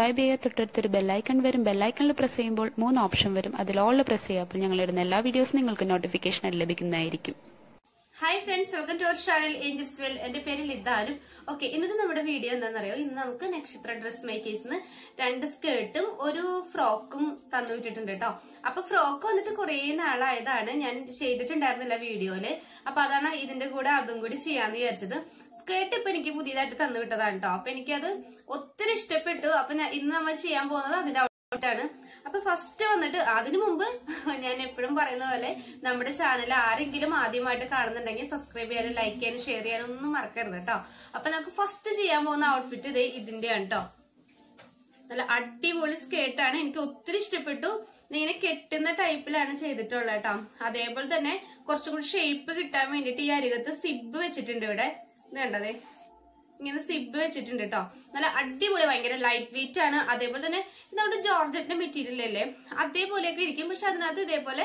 subscribe ചെയ്യുക തൊട്ടടുത്തൊരു bell icon വരും ബെല്ലൈക്കണിൽ പ്രസ് ചെയ്യുമ്പോൾ മൂന്ന് ഓപ്ഷൻ വരും അതിൽ ഓളിൽ പ്രസ് ചെയ്യുക അപ്പോൾ ഞങ്ങൾ ഇടുന്ന എല്ലാ വീഡിയോസും നിങ്ങൾക്ക് നോട്ടിഫിക്കേഷൻ ലഭിക്കുന്നതായിരിക്കും hi friends welcome to our channel angels well എന്റെ പേര് ലിതാനും ഓക്കെ ഇന്നത്തെ നമ്മുടെ വീഡിയോ എന്താണെന്നറിയോ ഇന്ന് നമുക്ക് നക്ഷത്ര ഡ്രസ് മേക്കേഴ്സിന് രണ്ട് സ്കേർട്ടും ഒരു ഫ്രോക്കും തന്നു വിട്ടിട്ടുണ്ട് കേട്ടോ അപ്പൊ ഫ്രോക്ക് വന്നിട്ട് കുറേ നാളായതാണ് ഞാൻ ചെയ്തിട്ടുണ്ടായിരുന്നില്ല വീഡിയോയില് അപ്പൊ അതാണ് ഇതിന്റെ കൂടെ അതും കൂടി ചെയ്യാന്ന് വിചാരിച്ചത് സ്കേർട്ട് ഇപ്പൊ എനിക്ക് പുതിയതായിട്ട് തന്നു വിട്ടതാണ് കേട്ടോ അപ്പൊ എനിക്കത് ഒത്തിരി ഇഷ്ടപ്പെട്ടു അപ്പൊ ഞാൻ ഇന്ന് നമ്മൾ ചെയ്യാൻ പോകുന്നത് അതിന്റെ ാണ് അപ്പൊ ഫസ്റ്റ് വന്നിട്ട് അതിനു മുമ്പ് ഞാൻ എപ്പോഴും പറയുന്ന പോലെ നമ്മുടെ ചാനൽ ആരെങ്കിലും ആദ്യമായിട്ട് കാണുന്നുണ്ടെങ്കിൽ സബ്സ്ക്രൈബ് ചെയ്യാനും ലൈക്ക് ചെയ്യാനും ഷെയർ ചെയ്യാനും ഒന്നും മറക്കരുത് കേട്ടോ അപ്പൊ നമുക്ക് ഫസ്റ്റ് ചെയ്യാൻ പോകുന്ന ഔട്ട്ഫിറ്റ് ഇത് ഇതിന്റെയാണ് കേട്ടോ നല്ല അടിപൊളി സ്കേർട്ടാണ് എനിക്ക് ഒത്തിരി ഇഷ്ടപ്പെട്ടു ഇങ്ങനെ കെട്ടുന്ന ടൈപ്പിലാണ് ചെയ്തിട്ടുള്ളത് കേട്ടോ അതേപോലെ തന്നെ കുറച്ചും കൂടി ഷേപ്പ് കിട്ടാൻ വേണ്ടിയിട്ട് ഈ അരികത്ത് സിബ് വെച്ചിട്ടുണ്ട് ഇവിടെ ഇത് കണ്ടതേ ഇങ്ങനെ സിബ് വെച്ചിട്ടുണ്ട് കേട്ടോ നല്ല അടിപൊളി ഭയങ്കര ലൈറ്റ് വെയിറ്റ് ആണ് അതേപോലെ തന്നെ ഇത് നമ്മുടെ ജോർജറ്റിന്റെ മെറ്റീരിയൽ അല്ലേ അതേപോലെയൊക്കെ ഇരിക്കും പക്ഷെ അതിനകത്ത് ഇതേപോലെ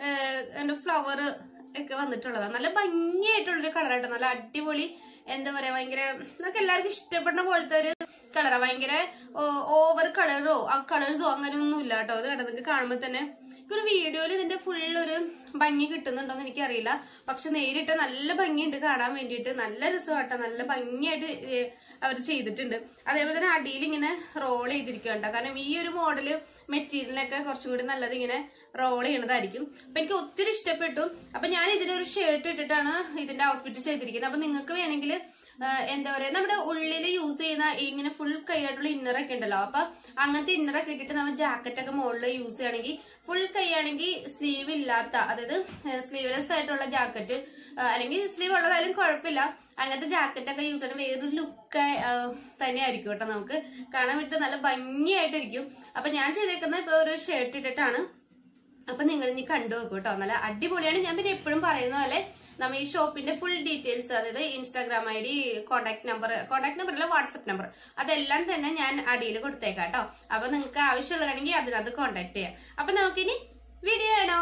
ഫ്ലവർ ഒക്കെ വന്നിട്ടുള്ളതാണ് നല്ല ഭംഗിയായിട്ടുള്ളൊരു കളറാട്ടോ നല്ല അടിപൊളി എന്താ പറയാ ഭയങ്കര നമുക്ക് എല്ലാവർക്കും ഇഷ്ടപ്പെടുന്ന പോലത്തെ ഒരു കളറാ ഭയങ്കര ഓവർ കളറോ ആ കളേഴ്സോ അങ്ങനെയൊന്നും ഇല്ല കേട്ടോ അത് കണ്ടോ നിങ്ങൾക്ക് കാണുമ്പോൾ തന്നെ ഒരു വീഡിയോയിൽ ഇതിന്റെ ഫുൾ ഒരു ഭംഗി കിട്ടുന്നുണ്ടോന്ന് എനിക്കറിയില്ല പക്ഷെ നേരിട്ട് നല്ല ഭംഗിയുണ്ട് കാണാൻ വേണ്ടിയിട്ട് നല്ല രസമാട്ടോ നല്ല ഭംഗിയായിട്ട് അവർ ചെയ്തിട്ടുണ്ട് അതേപോലെ തന്നെ അടിയിൽ ഇങ്ങനെ റോൾ ചെയ്തിരിക്കുക കാരണം ഈ ഒരു മോഡല് മെറ്റീരിയലിനൊക്കെ കുറച്ചും കൂടി നല്ലത് ഇങ്ങനെ റോൾ ചെയ്യണതായിരിക്കും അപ്പൊ എനിക്ക് ഒത്തിരി ഇഷ്ടപ്പെട്ടു അപ്പൊ ഞാൻ ഇതിനൊരു ഷർട്ട് ഇട്ടിട്ടാണ് ഇതിന്റെ ഔട്ട്ഫിറ്റ് ചെയ്തിരിക്കുന്നത് അപ്പൊ നിങ്ങൾക്ക് വേണമെങ്കിൽ എന്താ പറയാ നമ്മുടെ ഉള്ളിൽ യൂസ് ചെയ്യുന്ന ഇങ്ങനെ ഫുൾ കൈയായിട്ടുള്ള ഇന്നർ ഒക്കെ ഉണ്ടല്ലോ അപ്പൊ അങ്ങനത്തെ ഇന്നർ ഒക്കെ ഇട്ടിട്ട് നമ്മൾ ജാക്കറ്റ് ഒക്കെ മുകളിൽ യൂസ് ചെയ്യുകയാണെങ്കിൽ ഫുൾ കൈയാണെങ്കിൽ സ്ലീവ് ഇല്ലാത്ത അതായത് സ്ലീവ്ലെസ് ആയിട്ടുള്ള ജാക്കറ്റ് അല്ലെങ്കിൽ സ്ലീവ് ഉള്ളതായാലും കുഴപ്പമില്ല അങ്ങനത്തെ ജാക്കറ്റ് ഒക്കെ യൂസ് ചെയ്യണം വേറൊരു ലുക്ക് തന്നെ ആയിരിക്കും കേട്ടോ നമുക്ക് കാണാൻ വിട്ട് നല്ല ഭംഗിയായിട്ടിരിക്കും അപ്പൊ ഞാൻ ചെയ്തേക്കുന്നത് ഇപ്പൊ ഒരു ഷർട്ട് ഇട്ടിട്ടാണ് അപ്പൊ നിങ്ങൾ ഇനി കണ്ടു നോക്കൂ കേട്ടോ നല്ല അടിപൊളിയാണ് ഞാൻ പിന്നെ എപ്പോഴും പറയുന്ന പോലെ നമ്മ ഈ ഷോപ്പിന്റെ ഫുൾ ഡീറ്റെയിൽസ് അതായത് Instagram I D contact number contact number അല്ല വാട്സപ്പ് നമ്പർ അതെല്ലാം തന്നെ ഞാൻ അടിയിൽ കൊടുത്തേക്കാം കേട്ടോ അപ്പൊ നിങ്ങൾക്ക് ആവശ്യമുള്ളതാണെങ്കിൽ അതിനകത്ത് കോൺടാക്ട് ചെയ്യാം അപ്പൊ നമുക്കിനി വീഡിയോ ആണോ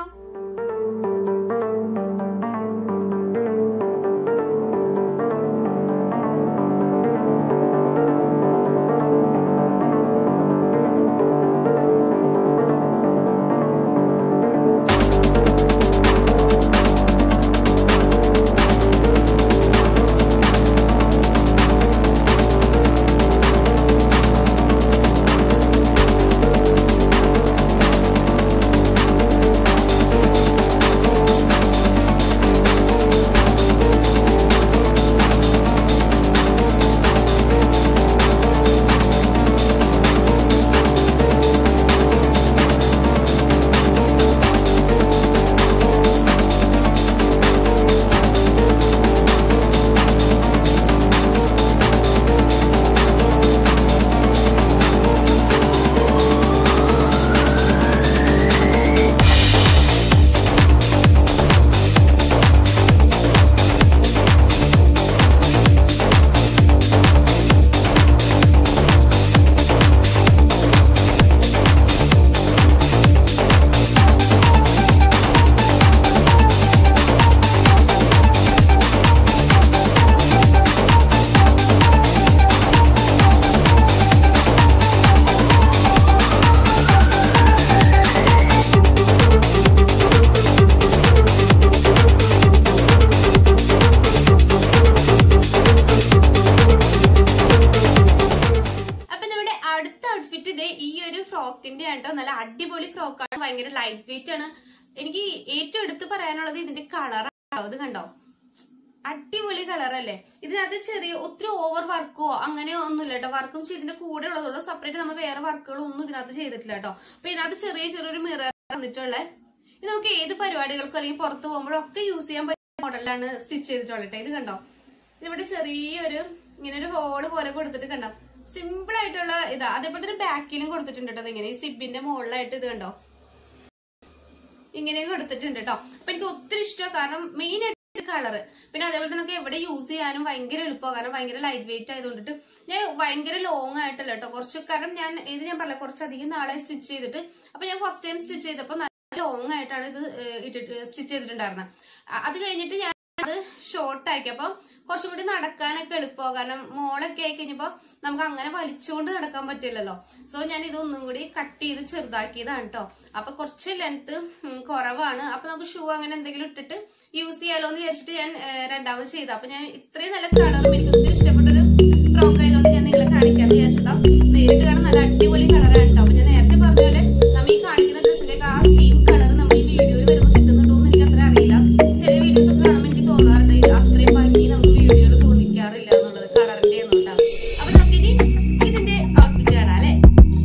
ഫ്രോക്കിന്റെ ആട്ടോ നല്ല അടിപൊളി ഫ്രോക്കാണ് ഭയങ്കര ലൈറ്റ് വെയിറ്റ് ആണ് എനിക്ക് ഏറ്റവും എടുത്തു പറയാനുള്ളത് ഇതിന്റെ കളറാണ് ഇത് കണ്ടോ അടിപൊളി കളറല്ലേ ഇതിനകത്ത് ചെറിയ ഒത്തിരി ഓവർ വർക്കോ അങ്ങനെ ഒന്നുമില്ല കേട്ടോ വർക്ക് ഇതിന്റെ കൂടെ ഉള്ളതുള്ളൂ സെപ്പറേറ്റ് നമ്മൾ വേറെ വർക്കുകളോ ഒന്നും ഇതിനകത്ത് ചെയ്തിട്ടില്ല കേട്ടോ അപ്പൊ ഇതിനകത്ത് ചെറിയ ചെറിയൊരു മിറർ വന്നിട്ടുള്ള ഇത് നമുക്ക് ഏത് പരിപാടികൾക്കും അല്ലെങ്കിൽ പുറത്ത് പോകുമ്പോഴും ഒക്കെ യൂസ് ചെയ്യാൻ പറ്റിയ മോഡലാണ് സ്റ്റിച്ച് ചെയ്തിട്ടുള്ളത് ഇത് കണ്ടോ ഇതിവിടെ ചെറിയൊരു ഇങ്ങനെ ഒരു ഹോള് പോലെ കൊടുത്തിട്ട് കണ്ടോ സിമ്പിൾ ആയിട്ടുള്ള ഇതാ അതേപോലെ തന്നെ ബാക്കിലും കൊടുത്തിട്ടുണ്ട് കേട്ടോ ഇങ്ങനെ ഈ സിബിന്റെ മുകളിലായിട്ട് ഇത് കണ്ടോ ഇങ്ങനെ കൊടുത്തിട്ടുണ്ട് കേട്ടോ അപ്പൊ എനിക്ക് ഒത്തിരി ഇഷ്ടമാണ് കാരണം മെയിൻ ആയിട്ട് കളറ് പിന്നെ അതേപോലെ തന്നെ നമുക്ക് എവിടെ യൂസ് ചെയ്യാനും ഭയങ്കര എളുപ്പമാണ് കാരണം ഭയങ്കര ലൈറ്റ് വെയിറ്റ് ആയതുകൊണ്ടിട്ട് ഞാൻ ഭയങ്കര ലോങ് ആയിട്ടല്ല കേട്ടോ കുറച്ച് കാരണം ഞാൻ ഇത് ഞാൻ പറഞ്ഞ കുറച്ചധികം നാളെ സ്റ്റിച്ച് ചെയ്തിട്ട് അപ്പൊ ഞാൻ ഫസ്റ്റ് ടൈം സ്റ്റിച്ച് ചെയ്തപ്പോൾ നല്ല ലോങ് ആയിട്ടാണ് ഇത് ഇട്ടിട്ട് സ്റ്റിച്ച് ചെയ്തിട്ടുണ്ടായിരുന്നത് അത് കഴിഞ്ഞിട്ട് ഞാൻ അത് ഷോർട്ട് ആക്കി അപ്പൊ കുറച്ചും കൂടി നടക്കാനൊക്കെ എളുപ്പമാവും കാരണം മോളൊക്കെ ആയി കഴിഞ്ഞപ്പോ നമുക്ക് അങ്ങനെ വലിച്ചുകൊണ്ട് നടക്കാൻ പറ്റില്ലല്ലോ സോ ഞാൻ ഇതൊന്നും കൂടി കട്ട് ചെയ്ത് ചെറുതാക്കിയതാണ് കേട്ടോ അപ്പൊ കുറച്ച് ലെങ്ത് കുറവാണ് അപ്പൊ നമുക്ക് ഷൂ അങ്ങനെ എന്തെങ്കിലും ഇട്ടിട്ട് യൂസ് ചെയ്യാലോ എന്ന് വിചാരിച്ചിട്ട് ഞാൻ ഏഹ്, രണ്ടാമത് ചെയ്തു അപ്പൊ ഞാൻ ഇത്രയും നല്ല കളറും എനിക്ക് ഒത്തിരി ഇഷ്ടപ്പെട്ടൊരു ഫ്രോക്ക് ആയതുകൊണ്ട് ഞാൻ നിങ്ങളെ കാണിക്കാന്ന് വിചാരിച്ചതാ നേരിട്ട് കാണാൻ നല്ല അടിപൊളി കളറാണ് കേട്ടോ അപ്പൊ ഞാൻ നേരത്തെ പറഞ്ഞ പോലെ നമ്മ ഈ കാണിക്കുന്ന ഡ്രസ്സിന്റെ ആ സെയിം കളർ നമ്മൾ ഈ വീഡിയോയിൽ വരുമ്പോൾ കിട്ടുന്നുണ്ടോ എന്ന് എനിക്ക് അത്ര അറിയില്ല ചില വീഡിയോസ് ഒക്കെ കാണുമ്പോൾ എനിക്ക് തോന്നാറുണ്ട് ഇത് അത്രയും ഭംഗി നമുക്ക് വീഡിയോയിൽ തോന്നിക്കാറില്ല എന്നുള്ളത് കളറിന്റെ ഒന്നും ഉണ്ടാവും അപ്പൊ നമുക്കിനി ഇതിന്റെ ഔട്ട്ഫിറ്റ് കാണാം അല്ലെ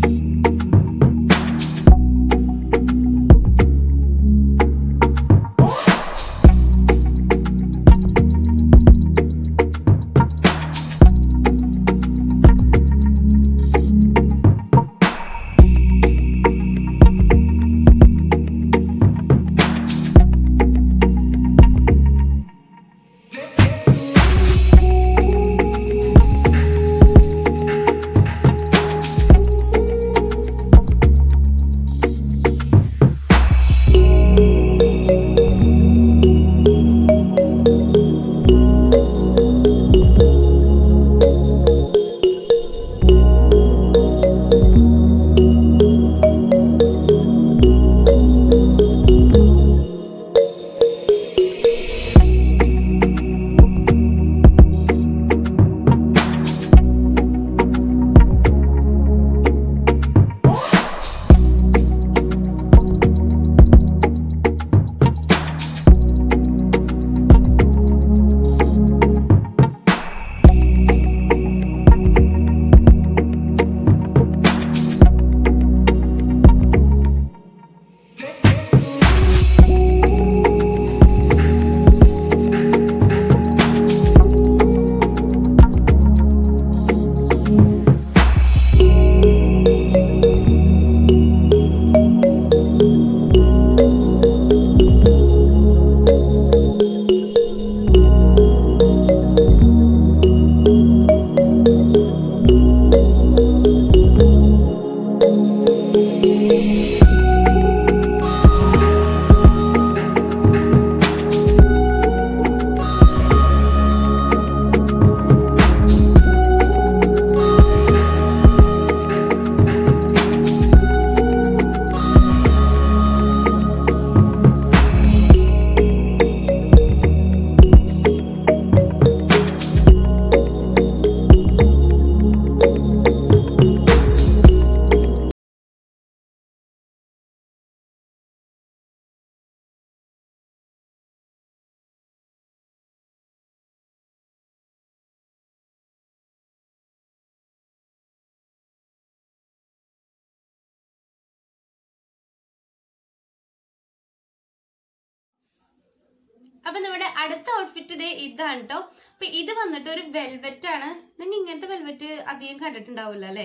അപ്പൊ നമ്മുടെ അടുത്ത ഔട്ട്ഫിറ്റ് ഇതേ ഇതാണ് കേട്ടോ അപ്പൊ ഇത് വന്നിട്ട് ഒരു വെൽവെറ്റ് ആണ് നിങ്ങൾ ഇങ്ങനത്തെ വെൽവെറ്റ് അധികം കണ്ടിട്ടുണ്ടാവില്ല അല്ലെ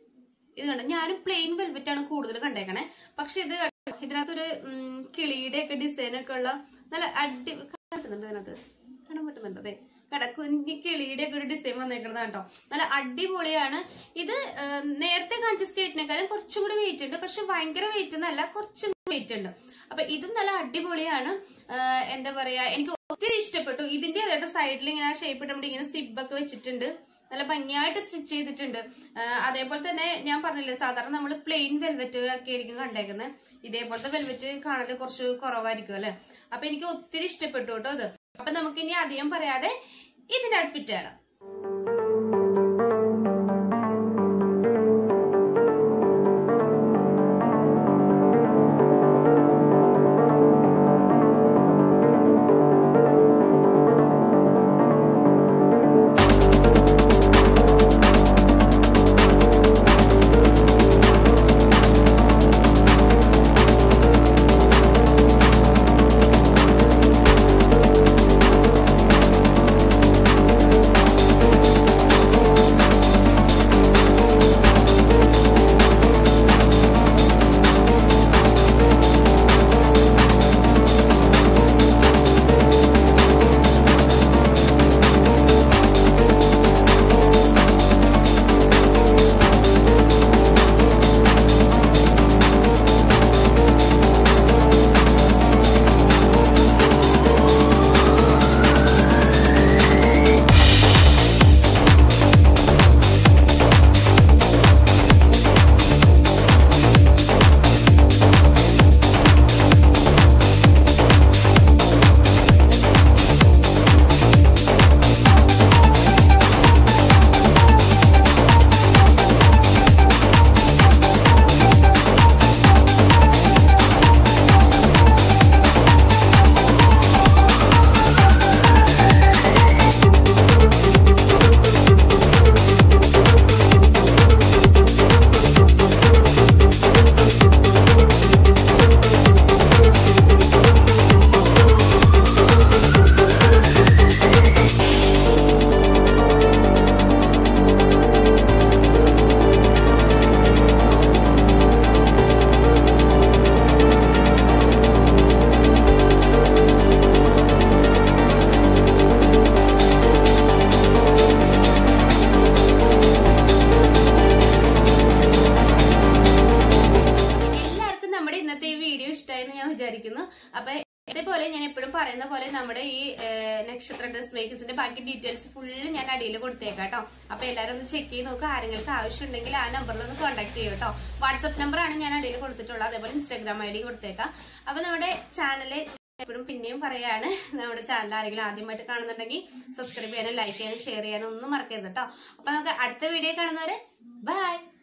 ഇത് കണ്ടോ ഞാനും പ്ലെയിൻ വെൽവെറ്റ് ആണ് കൂടുതൽ കണ്ടേക്കണേ പക്ഷെ ഇത് കണ്ടോ, ഇതിനകത്തൊരു ഉം, കിളിയുടെ ഒക്കെ ഡിസൈൻ ഒക്കെ ഉള്ള നല്ല അടി പറ്റുന്നുണ്ട് ഇതിനകത്ത് കാണാൻ പറ്റുന്നുണ്ട് അതെ കട കുഞ്ഞി കിളിയുടെ ഒക്കെ ഒരു ഡിസൈൻ വന്നേക്കുന്നതാണ് കേട്ടോ നല്ല അടിപൊളിയാണ് ഇത് ആ, നേരത്തെ കാണിച്ച സ്കേറ്റിനേക്കാളും കുറച്ചും കൂടി വെയിറ്റ് ഉണ്ട് പക്ഷെ ഭയങ്കര വെയിറ്റ് ഒന്നല്ല കുറച്ചും വെയിറ്റ് ഉണ്ട് അപ്പൊ ഇതും നല്ല അടിപൊളിയാണ് ആ, എന്താ പറയാ എനിക്ക് ഒത്തിരി ഇഷ്ടപ്പെട്ടു ഇതിന്റെ അതായിട്ട് സൈഡിൽ ഇങ്ങനെ ഷേപ്പ് ഇട്ടുമ്പോൾ ഇങ്ങനെ സിബ് ഒക്കെ വെച്ചിട്ടുണ്ട് നല്ല ഭംഗിയായിട്ട് സ്റ്റിച്ച് ചെയ്തിട്ടുണ്ട് ആ, അതേപോലെ തന്നെ ഞാൻ പറഞ്ഞില്ലേ സാധാരണ നമ്മൾ പ്ലെയിൻ വെൽവെറ്റ് ഒക്കെ ആയിരിക്കും കണ്ടേക്കുന്നത് ഇതേപോലത്തെ വെൽവെറ്റ് കാണല് കുറച്ച് കുറവായിരിക്കും അല്ലെ അപ്പൊ എനിക്ക് ഒത്തിരി ഇഷ്ടപ്പെട്ടു കേട്ടോ ഇത് അപ്പൊ നമുക്ക് ഇനി അധികം പറയാതെ ഇതിന്റെ ഔട്ട്ഫിറ്റ് കാണാം Thank പറയുന്ന പോലെ നമ്മുടെ ഈ ഏഹ്, നക്ഷത്ര ഡ്രസ് മേക്കേഴ്സിന്റെ ബാക്കി ഡീറ്റെയിൽസ് ഫുള്ള് ഞാൻ അടിയിൽ കൊടുത്തേക്കാം കേട്ടോ അപ്പൊ എല്ലാവരും ഒന്ന് ചെക്ക് ചെയ്ത് നോക്കുക ആരെങ്കിലും ആവശ്യമുണ്ടെങ്കിൽ ആ നമ്പറിൽ ഒന്ന് കോൺടാക്ട് ചെയ്യും കേട്ടോ വാട്സപ്പ് നമ്പറാണ് ഞാൻ അടിയിൽ കൊടുത്തിട്ടുള്ളത് അതേപോലെ ഇൻസ്റ്റാഗ്രാം ഐ ഡി കൊടുത്തേക്കാം അപ്പൊ നമ്മുടെ ചാനല് എപ്പോഴും പിന്നെയും പറയാണ് നമ്മുടെ ചാനൽ ആരെങ്കിലും ആദ്യമായിട്ട് കാണുന്നുണ്ടെങ്കിൽ സബ്സ്ക്രൈബ് ചെയ്യാനും ലൈക്ക് ചെയ്യാനും ഷെയർ ചെയ്യാനും ഒന്നും മറക്കരുത് കേട്ടോ അപ്പൊ നമുക്ക് അടുത്ത വീഡിയോ കാണുന്നവരെ ബൈ